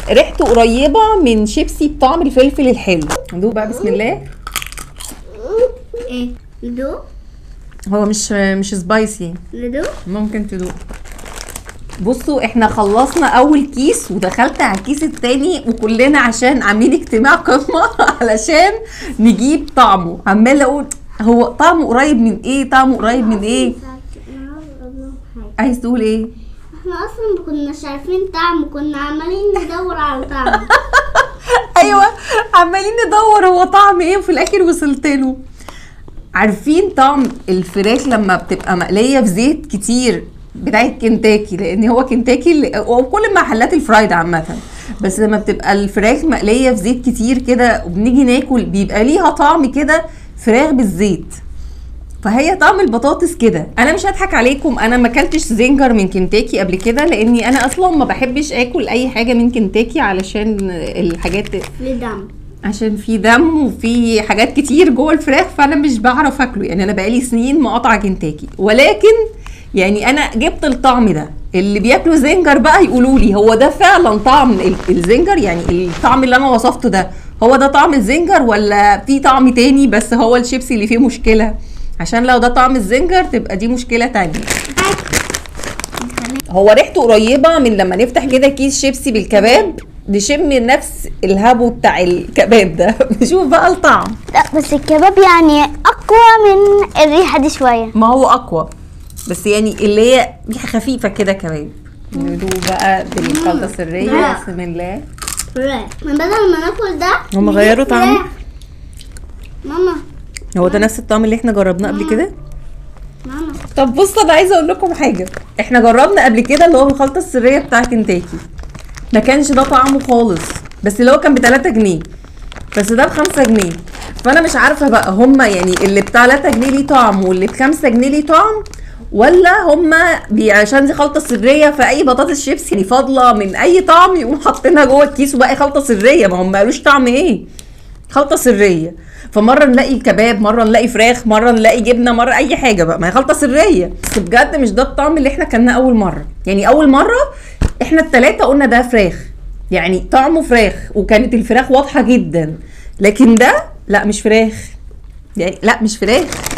ريحته قريبه من شيبسي بطعم الفلفل الحلو ندوق بقى بسم الله ايه ندوق هو مش مش سبايسي ندوق ممكن تدوق بصوا احنا خلصنا اول كيس ودخلت على الكيس التاني وكلنا عشان عاملين اجتماع قمه علشان نجيب طعمه عمال اقول هو طعمه قريب من ايه طعمه قريب من ايه عايز تقول ايه احنا اصلا ما كناش عارفين طعم كنا عمالين ندور على طعم ايوه عمالين ندور هو طعم ايه وفي الاخر وصلت له عارفين طعم الفراخ لما بتبقى مقليه في زيت كتير بتاعت كنتاكي لان هو كنتاكي اللي- وكل محلات الفرايد عامه بس لما بتبقى الفراخ مقليه في زيت كتير كده وبنيجي ناكل بيبقى ليها طعم كده فراخ بالزيت فهي طعم البطاطس كده انا مش هضحك عليكم انا ما اكلتش زنجر من كنتاكي قبل كده لاني انا اصلا ما بحبش اكل اي حاجه من كنتاكي علشان الحاجات لدم عشان في دم وفي حاجات كتير جوه الفراخ فانا مش بعرف اكله يعني انا بقالي سنين مقاطعه كنتاكي ولكن يعني انا جبت الطعم ده اللي بياكلوا زنجر بقى يقولوا لي هو ده فعلا طعم ال- الزنجر يعني الطعم اللي انا وصفته ده هو ده طعم الزنجر ولا في طعم تاني بس هو الشيبسي اللي فيه مشكله عشان لو ده طعم الزنجر تبقى دي مشكله تانية هو ريحته قريبه من لما نفتح كده كيس شيبسي بالكباب نشم نفس الهبو بتاع الكباب ده نشوف بقى الطعم لا بس الكباب يعني اقوى من الريحه دي شويه ما هو اقوى بس يعني اللي هي ريحه خفيفه كده كباب ندوق بقى بالخلطه السريه لا. بسم الله فراخ من بدل ما ناكل ده هم نجيب غيروا طعمه؟ فراخ. ماما هو ده نفس الطعم اللي احنا جربناه قبل كده ماما طب بص انا عايزه اقول لكم حاجه احنا جربنا قبل كده اللي هو الخلطه السريه بتاع كنتاكي ما كانش ده طعمه خالص بس اللي هو كان ب 3 جنيه بس ده ب 5 جنيه فانا مش عارفه بقى هما يعني اللي ب 3 جنيه ليه طعم واللي ب 5 جنيه ليه طعم ولا هما بي- عشان دي خلطه سريه فاي بطاطس شيبسي يعني فاضله من اي طعم يقوموا حاطينها جوه الكيس وبقى خلطه سريه ما هم ما قالوش طعم ايه خلطه سريه فمره نلاقي كباب مره نلاقي فراخ مره نلاقي جبنه مره اي حاجه بقى ما هي خلطه سريه بس بجد مش ده الطعم اللي احنا كلناه اول مره يعني اول مره احنا التلاته قلنا ده فراخ يعني طعمه فراخ وكانت الفراخ واضحه جدا لكن ده لا مش فراخ يعني لا مش فراخ